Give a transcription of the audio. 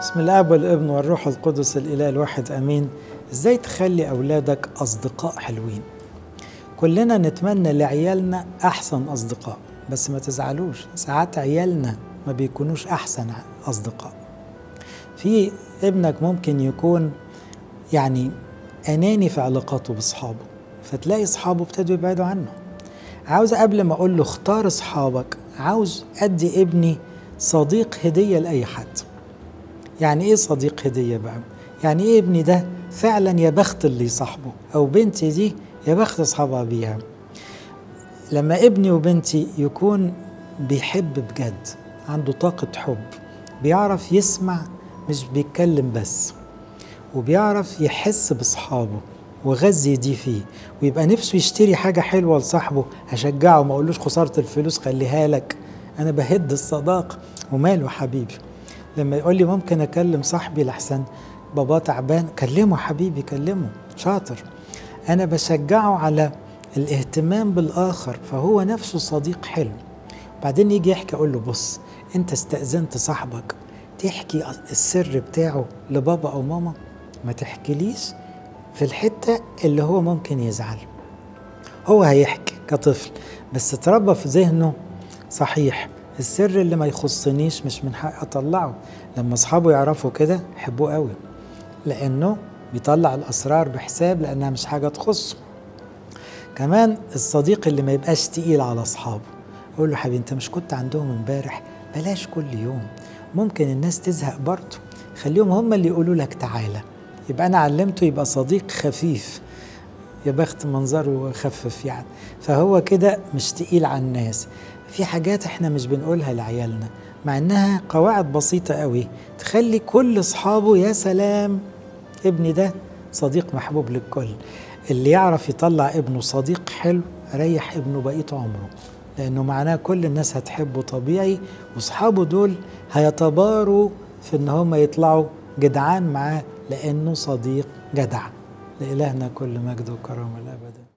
بسم الاب والابن والروح القدس الاله الواحد امين ازاي تخلي اولادك اصدقاء حلوين كلنا نتمنى لعيالنا احسن اصدقاء بس ما تزعلوش ساعات عيالنا ما بيكونوش احسن اصدقاء في ابنك ممكن يكون يعني اناني في علاقاته باصحابه فتلاقي اصحابه ابتدوا يبعدوا عنه عاوز قبل ما اقول له اختار اصحابك عاوز ادي ابني صديق هديه لاي حد يعني ايه صديق هديه بقى يعني ايه ابني ده فعلا يا بخت اللي يصاحبه او بنتي دي يا بخت اصحابها بيها لما ابني وبنتي يكون بيحب بجد عنده طاقة حب بيعرف يسمع مش بيتكلم بس وبيعرف يحس بأصحابه وغذي دي فيه ويبقى نفسه يشتري حاجة حلوة لصاحبه هشجعه ما اقولوش خسارة الفلوس خليها لك أنا بهد الصداقة وماله حبيبي لما يقول لي ممكن أكلم صاحبي لحسن بابا تعبان كلمه حبيبي كلمه شاطر أنا بشجعه على الاهتمام بالآخر فهو نفسه صديق حلو بعدين يجي يحكي أقول له بص أنت استأذنت صاحبك تحكي السر بتاعه لبابا أو ماما ما تحكيليش في الحتة اللي هو ممكن يزعل هو هيحكي كطفل بس اتربى في ذهنه صحيح السر اللي ما يخصنيش مش من حق اطلعه لما اصحابه يعرفوا كده يحبوه قوي لانه بيطلع الاسرار بحساب لانها مش حاجه تخصه كمان الصديق اللي ما يبقاش تقيل على اصحابه اقول له حبيبي انت مش كنت عندهم امبارح بلاش كل يوم ممكن الناس تزهق برضه خليهم هم اللي يقولوا لك تعالى يبقى انا علمته يبقى صديق خفيف يا بخت منظره خفف يعني فهو كده مش تقيل على الناس في حاجات احنا مش بنقولها لعيالنا مع انها قواعد بسيطة قوي تخلي كل اصحابه يا سلام ابني ده صديق محبوب للكل اللي يعرف يطلع ابنه صديق حلو ريح ابنه بقية عمره لانه معناه كل الناس هتحبه طبيعي واصحابه دول هيتباروا في ان هم يطلعوا جدعان معاه لانه صديق جدع لإلهنا كل مجد وكرامة الأبد